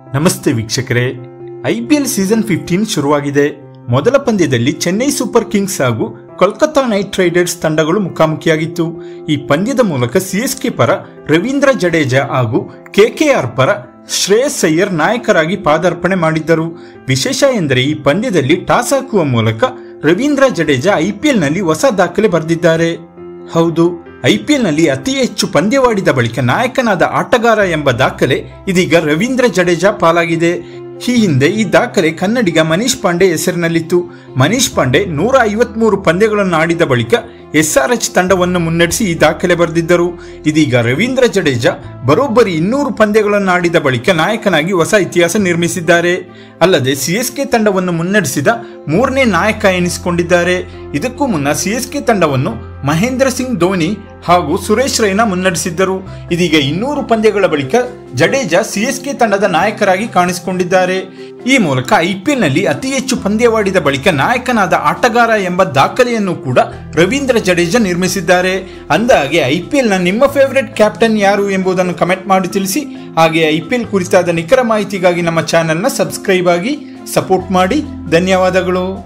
ನಮಸ್ತೆ ವೀಕ್ಷಕರೇ IPL season fifteen ಶುರುವಾಗಿದೆ ಮೊದಲ ಪಂದ್ಯದಲ್ಲಿ ಚೆನ್ನೈ ಸೂಪರ್ ಕಿಂಗ್ಸ್ ಹಾಗೂ ಕೋಲ್ಕತ್ತಾ ನೈಟ್ ರೈಡರ್ಸ್ ತಂಡಗಳು ಮುಖಾಮುಖಿಯಾಗಿತ್ತು ಈ ಪಂದ್ಯದ ಮೂಲಕ ಸಿಎಸ್ಕೆ ಪರ ರವೀಂದ್ರ ಜಡೇಜಾ ಹಾಗೂ ಕೆಕೆಆರ್ ಪರ ಶ್ರೇಯಸ್ ಅಯ್ಯರ್ ನಾಯಕರಾಗಿ ಪಾದಾರ್ಪಣೆ ಮಾಡಿದ್ದರು ವಿಶೇಷ ಎಂದರೆ ಈ ಪಂದ್ಯದಲ್ಲಿ ಟಾಸ್ ಹಾಕುವ ಮೂಲಕ ರವೀಂದ್ರ ಜಡೇಜಾ ಐಪಿಎಲ್ನಲ್ಲಿ ಹೊಸ ದಾಖಲೆ ಬರೆದಿದ್ದಾರೆ ಹೌದು ಐಪಿಎಲ್ನಲ್ಲಿ ಅತಿ ಹೆಚ್ಚು ಪಂದ್ಯವಾಡಿದ ಬಳಿಕ ನಾಯಕನಾದ ಆಟಗಾರ ಎಂಬ ದಾಖಲೆ ಇದೀಗ ರವೀಂದ್ರ ಜಡೇಜಾ ಪಾಲಾಗಿದೆ ಈ ಹಿಂದೆ ಈ ದಾಖಲೆ ಕನ್ನಡಿಗ ಮನೀಶ್ ಪಾಂಡೆ ಹೆಸರಿನಲ್ಲಿತ್ತು ಮನೀಶ್ ಪಾಂಡೆ ನೂರ ಐವತ್ಮೂರು ಪಂದ್ಯಗಳನ್ನು ಆಡಿದ ಬಳಿಕ ಎಸ್ಆರ್ಎಚ್ ತಂಡವನ್ನು ಮುನ್ನಡೆಸಿ ಈ ದಾಖಲೆ ಬರೆದಿದ್ದರು ಇದೀಗ ರವೀಂದ್ರ ಜಡೇಜಾ ಬರೋಬ್ಬರಿ ಇನ್ನೂರು ಪಂದ್ಯಗಳನ್ನು ಆಡಿದ ಬಳಿಕ ನಾಯಕನಾಗಿ ಹೊಸ ಇತಿಹಾಸ ನಿರ್ಮಿಸಿದ್ದಾರೆ ಅಲ್ಲದೆ ಸಿಎಸ್ಕೆ ತಂಡವನ್ನು ಮುನ್ನಡೆಸಿದ ಮೂರನೇ ನಾಯಕ ಎನಿಸಿಕೊಂಡಿದ್ದಾರೆ ಇದಕ್ಕೂ ಮುನ್ನ ಸಿಎಸ್ಕೆ ತಂಡವನ್ನು ಮಹೇಂದ್ರ ಸಿಂಗ್ ಧೋನಿ ಹಾಗೂ ಸುರೇಶ್ ರೈನಾ ಮುನ್ನಡೆಸಿದ್ದರು ಇದೀಗ ಇನ್ನೂರು ಪಂದ್ಯಗಳ ಬಳಿಕ ಜಡೇಜಾ ಸಿಎಸ್ಕೆ ತಂಡದ ನಾಯಕರಾಗಿ ಕಾಣಿಸಿಕೊಂಡಿದ್ದಾರೆ ಈ ಮೂಲಕ ಐಪಿಎಲ್ನಲ್ಲಿ ಅತಿ ಹೆಚ್ಚು ಪಂದ್ಯವಾಡಿದ ಬಳಿಕ ನಾಯಕನಾದ ಆಟಗಾರ ಎಂಬ ದಾಖಲೆಯನ್ನು ಕೂಡ ರವೀಂದ್ರ ಜಡೇಜಾ ನಿರ್ಮಿಸಿದ್ದಾರೆ ಅಂದಹಾಗೆ ಐಪಿಎಲ್ನ ನಿಮ್ಮ ಫೇವರೆಟ್ ಕ್ಯಾಪ್ಟನ್ ಯಾರು ಎಂಬುದನ್ನು ಕಮೆಂಟ್ ಮಾಡಿ ತಿಳಿಸಿ ಹಾಗೆ ಐಪಿಎಲ್ ಕುರಿತಾದ ನಿಖರ ಮಾಹಿತಿಗಾಗಿ ನಮ್ಮ ಚಾನೆಲ್ನ ಸಬ್ಸ್ಕ್ರೈಬ್ ಆಗಿ ಸಪೋರ್ಟ್ ಮಾಡಿ ಧನ್ಯವಾದಗಳು